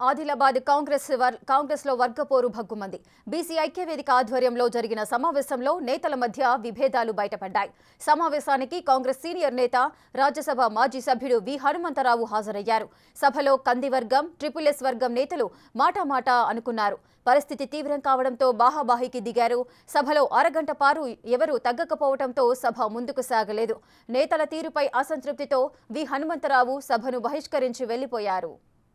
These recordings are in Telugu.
ఆదిలాబాద్ కాంగ్రెస్ వర్- కాంగ్రెస్లో వర్గపోరు భగ్గుమంది బీసీ ఐక్యవేదిక ఆధ్వర్యంలో జరిగిన సమావేశంలో నేతల మధ్య విభేదాలు బయటపడ్డాయి సమావేశానికి కాంగ్రెస్ సీనియర్ నేత రాజ్యసభ మాజీ సభ్యుడు వి హనుమంతరావు హాజరయ్యారు సభలో కంది వర్గం ట్రిపుల్ ఎస్ వర్గం నేతలు మాటామాటా అనుకున్నారు పరిస్థితి తీవ్రం కావడంతో బాహాబాహికి దిగారు సభలో అరగంట పారు ఎవరూ తగ్గకపోవడంతో సభ ముందుకు సాగలేదు నేతల తీరుపై అసంతృప్తితో వి హనుమంతరావు సభను బహిష్కరించి వెళ్లిపోయారు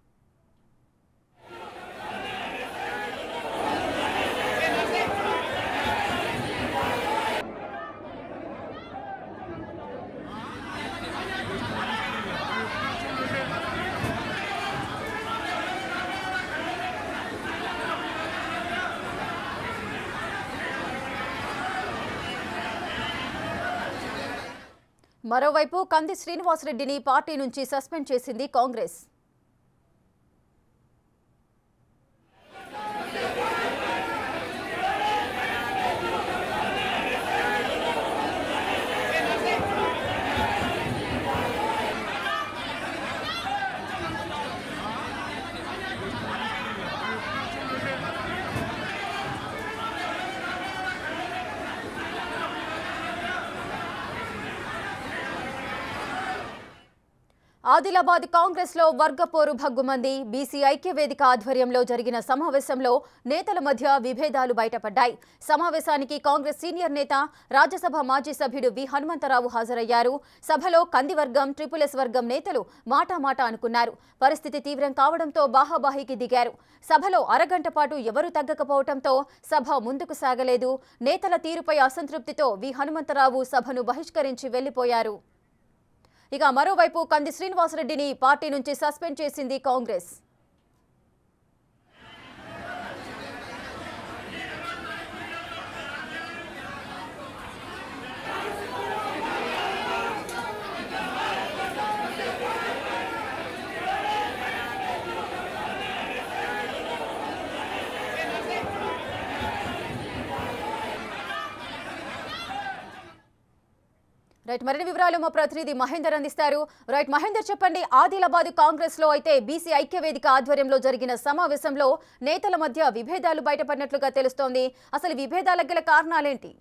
మరోవైపు కంది శ్రీనివాసరెడ్డిని పార్టీ నుంచి సస్పెండ్ చేసింది కాంగ్రెస్ ఆదిలాబాద్ కాంగ్రెస్ లో వర్గపోరు భగ్గుమంది బీసీ ఐక్యవేదిక ఆధ్వర్యంలో జరిగిన సమావేశంలో నేతల మధ్య విభేదాలు బయటపడ్డాయి సమావేశానికి కాంగ్రెస్ సీనియర్ నేత రాజ్యసభ మాజీ సభ్యుడు వి హనుమంతరావు హాజరయ్యారు సభలో కంది వర్గం ట్రిపుల్ ఎస్ వర్గం నేతలు మాటామాట అనుకున్నారు పరిస్థితి తీవ్రం కావడంతో బాహాబాహికి దిగారు సభలో అరగంట పాటు ఎవరూ తగ్గకపోవడంతో సభ ముందుకు సాగలేదు నేతల తీరుపై అసంతృప్తితో వి హనుమంతరావు సభను బహిష్కరించి వెళ్లిపోయారు ఇక మరోవైపు కంది శ్రీనివాసరెడ్డిని పార్టీ నుంచి సస్పెండ్ చేసింది కాంగ్రెస్ రైట్ మరిన్ని వివరాలు మా ప్రతినిధి మహేందర్ అందిస్తారు రైట్ మహేందర్ చెప్పండి ఆదిలాబాద్ కాంగ్రెస్ లో అయితే బీసీ ఐక్యవేదిక ఆధ్వర్యంలో జరిగిన సమావేశంలో నేతల మధ్య విభేదాలు బయటపడినట్లుగా తెలుస్తోంది అసలు విభేదాలకు గల కారణాలేంటి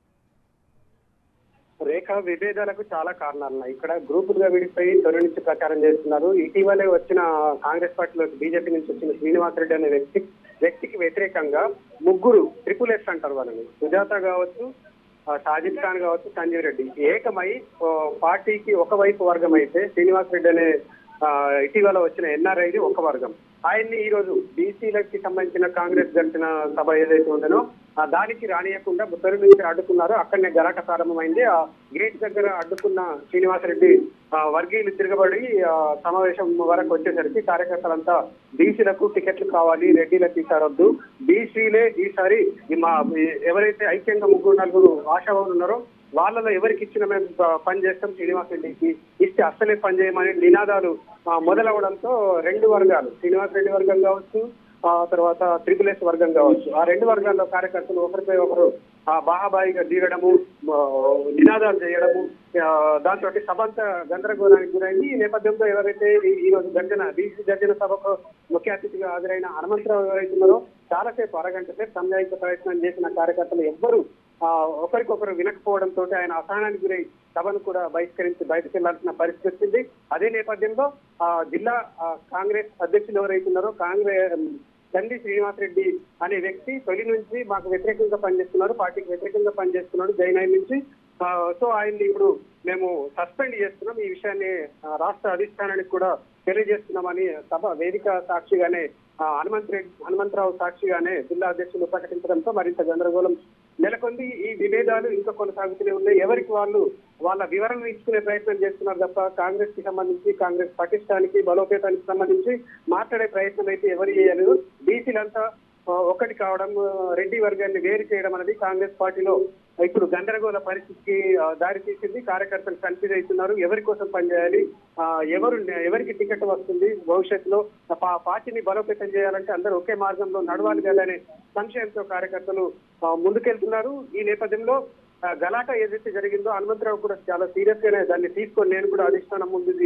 రేఖ విభేదాలకు చాలా కారణాలు ఉన్నాయి ఇక్కడ గ్రూపులుగా విడిపోయి తొలి నుంచి ప్రచారం చేస్తున్నారు ఇటీవలే వచ్చిన కాంగ్రెస్ పార్టీలోకి బీజేపీ నుంచి వచ్చిన శ్రీనివాసరెడ్డి అనే వ్యక్తి వ్యక్తికి వ్యతిరేకంగా ముగ్గురు ట్రిపుల్ ఎస్ అంటారు వాళ్ళని సుజాత కావచ్చు ఆ, సాజిద్ ఖాన్ కావచ్చు సంజీవ్ రెడ్డి ఏకమై ఓ, పార్టీకి ఒకవైపు వర్గం అయితే శ్రీనివాసరెడ్డి అనే ఆ, ఇటీవల వచ్చిన ఎన్ఆర్ఐది ఒక వర్గం ఆయన్ని ఈ రోజు బీసీలకి సంబంధించిన కాంగ్రెస్ జరిపిన సభ ఏదైతే ఉందనో ఆ దానికి రానియకుండా ముత్తరు నుంచి అడ్డుకున్నారు అక్కడనే గలాట ప్రారంభమైంది ఆ గేట్ దగ్గర అడ్డుకున్న శ్రీనివాసరెడ్డి ఆ, వర్గీయులు తిరగబడి ఆ, సమావేశం వరకు వచ్చేసరికి కార్యకర్తలంతా బీసీలకు టికెట్లు కావాలి రెడ్డిలకు ఈసారొద్దు బీసీలే ఈసారి ఈ మా ఎవరైతే ఐక్యంగా ముగ్గురు నలుగురు ఆశావాదులు ఉన్నారో వాళ్ళలో ఎవరికి ఇచ్చిన మేము ప- పని చేస్తాం శ్రీనివాస్ రెడ్డికి ఇస్తే అస్సలే పని చేయమని నినాదాలు ఆ, మొదలవడంతో రెండు వర్గాలు శ్రీనివాస్ రెడ్డి వర్గం కావచ్చు ఆ తర్వాత త్రిపుల్ ఎస్ వర్గం కావచ్చు ఆ రెండు వర్గాల్లో కార్యకర్తలు ఒకరిపై ఒకరు ఆ బాహాబాయిగా దిగడము ఆ, నినాదాలు చేయడము ఆ, దాంతో సభ అంతా గందరగోళానికి గురైంది ఈ నేపథ్యంలో ఎవరైతే ఈ- ఈ రోజు గర్జన బీసీ గర్జన సభకు ముఖ్య అతిథిగా హాజరైన హనుమంతరావు ఎవరైతే ఉన్నారో చాలాసేపు అరగంట సేపు సంజాయిక ప్రయత్నం చేసిన కార్యకర్తలు ఎవ్వరూ ఆ, ఒకరికొకరు వినకపోవడంతో ఆయన అసహనానికి గురై సభను కూడా బహిష్కరించి బయటకు వెళ్లాల్సిన పరిస్థితి వచ్చింది అదే నేపథ్యంలో ఆ జిల్లా ఆ, కాంగ్రెస్ అధ్యక్షులు ఎవరైతే ఉన్నారో కాంగ్రెస్ తండ్రి శ్రీనివాసరెడ్డి అనే వ్యక్తి తొలి నుంచి మాకు వ్యతిరేకంగా పనిచేస్తున్నారు పార్టీకి వ్యతిరేకంగా పనిచేస్తున్నాడు జైనైన్ నుంచి ఆ, సో ఆయన్ని ఇప్పుడు మేము సస్పెండ్ చేస్తున్నాం ఈ విషయాన్ని ఆ, రాష్ట్ర అధిష్టానానికి కూడా తెలియజేస్తున్నామని సభ వేదిక సాక్షిగానే ఆ, హనుమంత్ రెడ్డి హనుమంతరావు సాక్షిగానే జిల్లా అధ్యక్షులు ప్రకటించడంతో మరింత గందరగోళం నెలకొంది ఈ విభేదాలు ఇంకా కొనసాగుతూనే ఉన్నాయి ఎవరికి వాళ్ళు వాళ్ళ వివరణ ఇచ్చుకునే ప్రయత్నం చేస్తున్నారు తప్ప కాంగ్రెస్ కి సంబంధించి కాంగ్రెస్ పటిష్టానికి బలోపేతానికి సంబంధించి మాట్లాడే ప్రయత్నం అయితే ఎవరు చేయలేదు బీసీలంతా ఆ, ఒకటి కావడం ఆ, రెడ్డి వర్గాన్ని వేరు చేయడం అనేది కాంగ్రెస్ పార్టీలో ఇప్పుడు గందరగోళ పరిస్థితికి ఆ, దారి తీసింది కార్యకర్తలు కన్ఫ్యూజ్ అవుతున్నారు ఎవరి కోసం పనిచేయాలి ఆ, ఎవరు ఎవరికి టికెట్ వస్తుంది భవిష్యత్తులో పా- పార్టీని బలోపేతం చేయాలంటే అందరూ ఒకే మార్గంలో నడవాలి కదా అనే సంశయంతో కార్యకర్తలు ఆ, ముందుకెళ్తున్నారు ఈ నేపథ్యంలో ఆ, గలాట ఏదైతే జరిగిందో హనుమంతరావు కూడా చాలా సీరియస్ గానే దాన్ని తీసుకొని నేను కూడా అధిష్టానం ముందు ఇది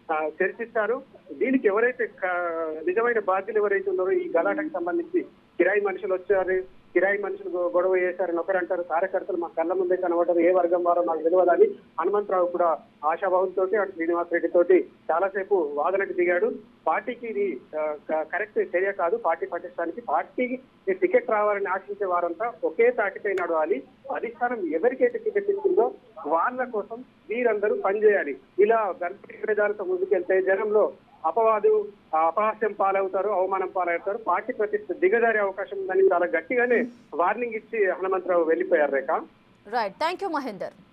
ఆ, చర్చిస్తారు దీనికి ఎవరైతే క- నిజమైన బాధ్యులు ఎవరైతే ఉన్నారో ఈ గలాటకు సంబంధించి కిరాయి మనుషులు వచ్చారు కిరాయి మనుషులు గొ- గొడవ చేశారని ఒకరు అంటారు కార్యకర్తలు మా కళ్ళ ముందే కనబడ్డారు ఏ వర్గం వారో మాకు తెలియదని హనుమంతరావు కూడా ఆశాభావంతో అటు శ్రీనివాస్ రెడ్డి తోటి చాలాసేపు వాదనకు దిగాడు పార్టీకి ఇది ఆ, క- కరెక్ట్ చర్య కాదు పార్టీ పటిష్టానికి పార్టీకి ఈ టికెట్ రావాలని ఆశించే వారంతా ఒకే తాటిపై నడవాలి అధిష్టానం ఎవరికైతే టికెట్ ఇచ్చిందో వాళ్ళ కోసం వీరందరూ పనిచేయాలి ఇలా గణపతి విధాలతో ముందుకెళ్తే జనంలో అపవాదు ఆ, అపహాస్యం పాలవుతారు అవమానం పాలవుతారు పార్టీ ప్రతిష్ట దిగజారే అవకాశం ఉందని చాలా గట్టిగానే వార్నింగ్ ఇచ్చి హనుమంతరావు వెళ్ళిపోయారు Rekha right thank you Mahender